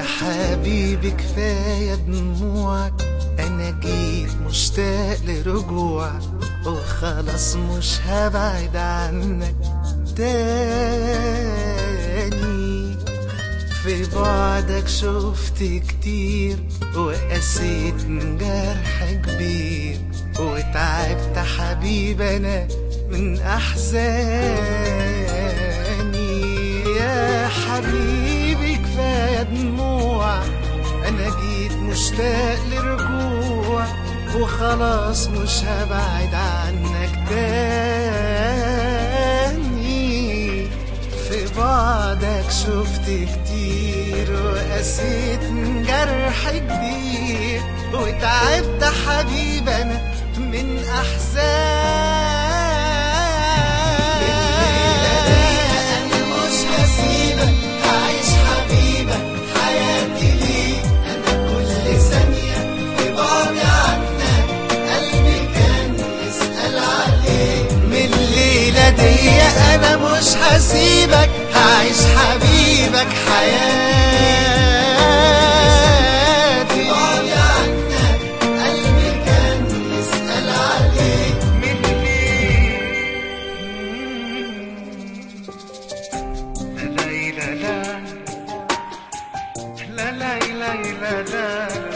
يا حبيبي كفاية دموعك أنا جيت مشتاق لرجوعك وخلاص مش هبعد عنك تاني في بعدك شفت كتير وقسيت من جرح كبير وتعبت حبيب أنا من أحزاني يا حبيبي كفاية دموع أنا جيت مشتاق لرجوع وخلاص مش هبعد عنك تاني في بعدك شفت كتير وقسيت من جرح كبير وتعبت حبيب أنا من أحزان أنا مش هسيبك هعيش حبيبك حياتي ليك أنا كل ثانية في بعد عنك قلبي كان يسأل عليك من الليلة دي أنا مش هسيبك هعيش حبيبك حياتي بعد عنك قلبي كان يسأل عليك من لا لا لا لا لا لا لا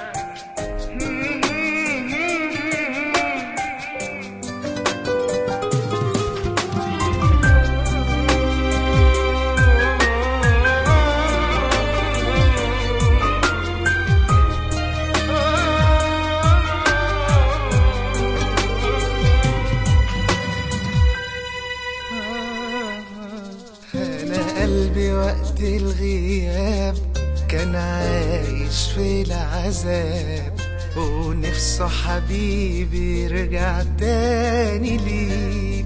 أنا قلبي وقت الغياب كان عايش في العذاب ونفسه حبيبي رجع تاني ليك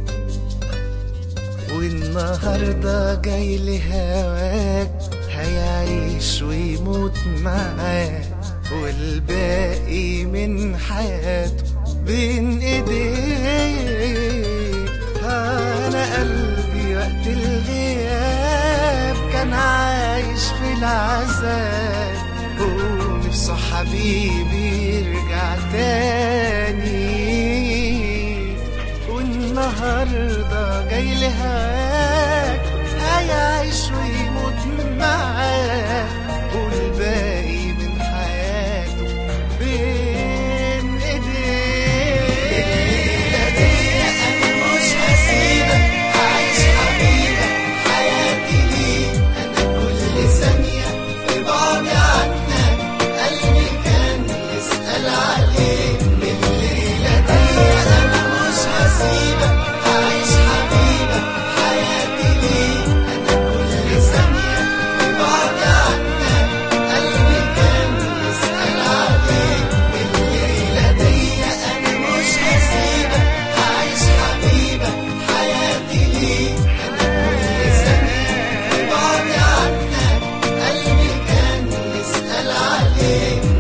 والنهاردة جاي لهواك هيعيش ويموت معاك والباقي من حياته بين ايديك انا قلبي وقت الغياب كان عايش في العذاب ونفسه حبيبي يرجع تاني والنهارده جاي لهواك هيعيش ويموت معاك والباقي من حياته بين ايديك انا مش هسيبك هعيش حبيبك حياتي ليك انا كل ثانية في بعد عنك قلبي كان يسأل عليك من الليلة دي انا مش هسيبك هعيش حبيبك حياتي ليك انا كل ثانية في بعد عنك قلبي كان يسأل عليك من الليلة دي انا مش هسيبك هعيش حبيبك حياتي ليك انا كل ثانية في بعد عنك قلبي كان يسأل عليك